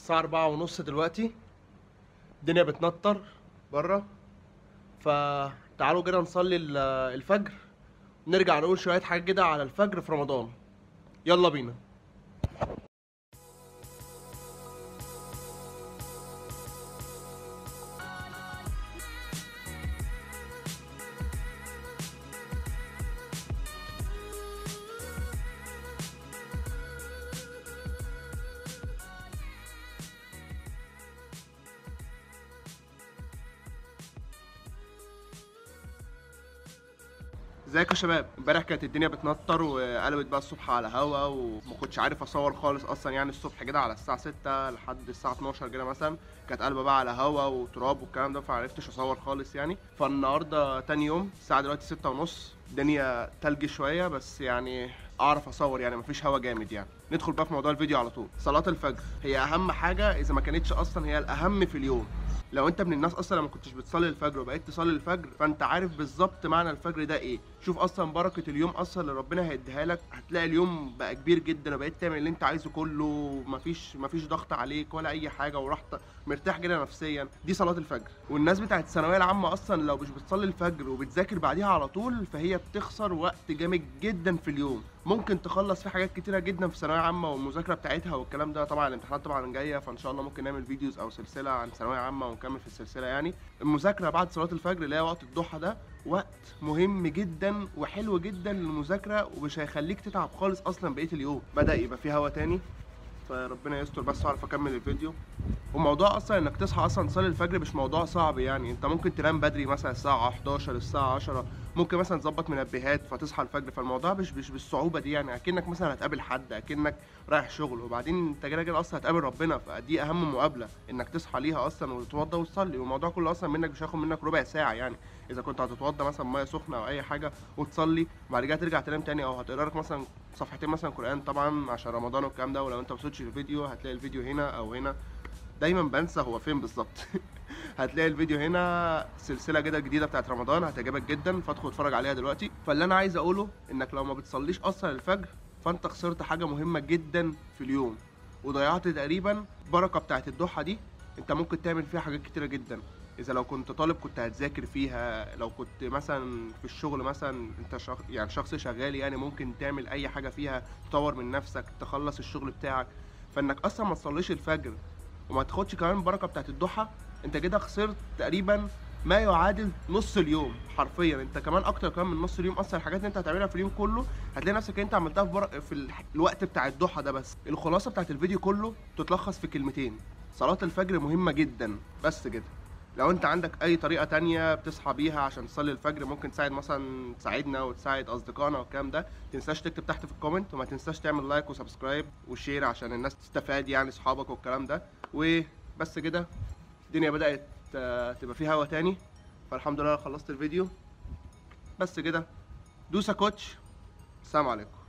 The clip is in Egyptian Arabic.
الساعة أربعة ونص دلوقتي الدنيا بتنطر بره فتعالوا كده نصلي ال- الفجر نرجع نقول شوية حاجات كده على الفجر في رمضان يلا بينا ازيكم يا شباب امبارح كانت الدنيا بتنطر وقلبت بقى الصبح على هوا وما كنتش عارف اصور خالص اصلا يعني الصبح كده على الساعه 6 لحد الساعه 12 كده مثلا كانت قلبه بقى على هوا وتراب والكلام ده فعرفتش اصور خالص يعني فالنهارده تاني يوم الساعه دلوقتي 6 ونص الدنيا تلج شويه بس يعني اعرف اصور يعني مفيش هوا جامد يعني ندخل بقى في موضوع الفيديو على طول صلاه الفجر هي اهم حاجه اذا ما كانتش اصلا هي الاهم في اليوم لو انت من الناس اصلا لما كنتش بتصلي الفجر وبقيت تصلي الفجر فانت عارف بالظبط معنى الفجر ده ايه شوف اصلا بركه اليوم اصلا اللي ربنا هيديها لك هتلاقي اليوم بقى كبير جدا وبقيت تعمل اللي انت عايزه كله مفيش مفيش ضغط عليك ولا اي حاجه ورحت مرتاح كده نفسيا دي صلاه الفجر والناس بتاعت الثانويه العامه اصلا لو مش بتصلي الفجر وبتذاكر بعديها على طول فهي بتخسر وقت جامد جدا في اليوم ممكن تخلص في حاجات كتيره جدا في ثانويه عامه والمذاكره بتاعتها والكلام ده طبعا الامتحانات طبعا جايه فان شاء الله ممكن نعمل فيديوز او سلسله عن ثانويه عامه ونكمل في السلسله يعني المذاكره بعد صلاه الفجر اللي هي وقت الضحى ده وقت مهم جدا وحلو جدا للمذاكره ومش هيخليك تتعب خالص اصلا بقيه اليوم بدا يبقى في هوا تاني فربنا يستر بس اعرف اكمل الفيديو وموضوع اصلا انك تصحى اصلا تصلي الفجر مش موضوع صعب يعني انت ممكن تنام بدري مثلا الساعه 11 الساعه 10 ممكن مثلا تظبط منبهات فتصحى الفجر فالموضوع مش مش بالصعوبه دي يعني اكنك مثلا هتقابل حد اكنك رايح شغل وبعدين انت كده كده اصلا هتقابل ربنا فدي اهم مقابله انك تصحى ليها اصلا وتتوضى وتصلي والموضوع كله اصلا منك مش هياخد منك ربع ساعه يعني اذا كنت هتتوضى مثلا ميه سخنه او اي حاجه وتصلي وبعد كده ترجع تنام تاني او هتقرا لك مثلا صفحتين مثلا قران طبعا عشان رمضان والكلام ده ولو انت ما وصلتش الفيديو هتلاقي الفيديو هنا او هنا دايما بنسى هو فين بالظبط هتلاقي الفيديو هنا سلسله كده جديده بتاعت رمضان هتعجبك جدا فادخل اتفرج عليها دلوقتي فاللي انا عايز اقوله انك لو ما بتصليش اصلا الفجر فانت خسرت حاجه مهمه جدا في اليوم وضيعت تقريبا البركه بتاعت الضحى دي انت ممكن تعمل فيها حاجات كتيره جدا اذا لو كنت طالب كنت هتذاكر فيها لو كنت مثلا في الشغل مثلا انت شخ... يعني شخص شغال يعني ممكن تعمل اي حاجه فيها تطور من نفسك تخلص الشغل بتاعك فانك اصلا ما تصليش الفجر وما تاخدش كمان البركه بتاعت الضحى انت كده خسرت تقريبا ما يعادل نص اليوم حرفيا انت كمان اكتر كمان من نص اليوم اصلا الحاجات اللي انت هتعملها في اليوم كله هتلاقي نفسك انت عملتها في, بر... في ال... الوقت بتاع الضحى ده بس الخلاصه بتاعت الفيديو كله تتلخص في كلمتين صلاه الفجر مهمه جدا بس كده لو انت عندك اي طريقه تانية بتصحى بيها عشان تصلي الفجر ممكن تساعد مثلا تساعدنا وتساعد اصدقائنا والكلام ده تنساش تكتب تحت في الكومنت وما تنساش تعمل لايك وسبسكرايب وشير عشان الناس تستفاد يعني اصحابك والكلام ده وبس كده الدنيا بدات آه، تبقى فيها هوا تاني فالحمد لله خلصت الفيديو بس كده دوسا كوتش السلام عليكم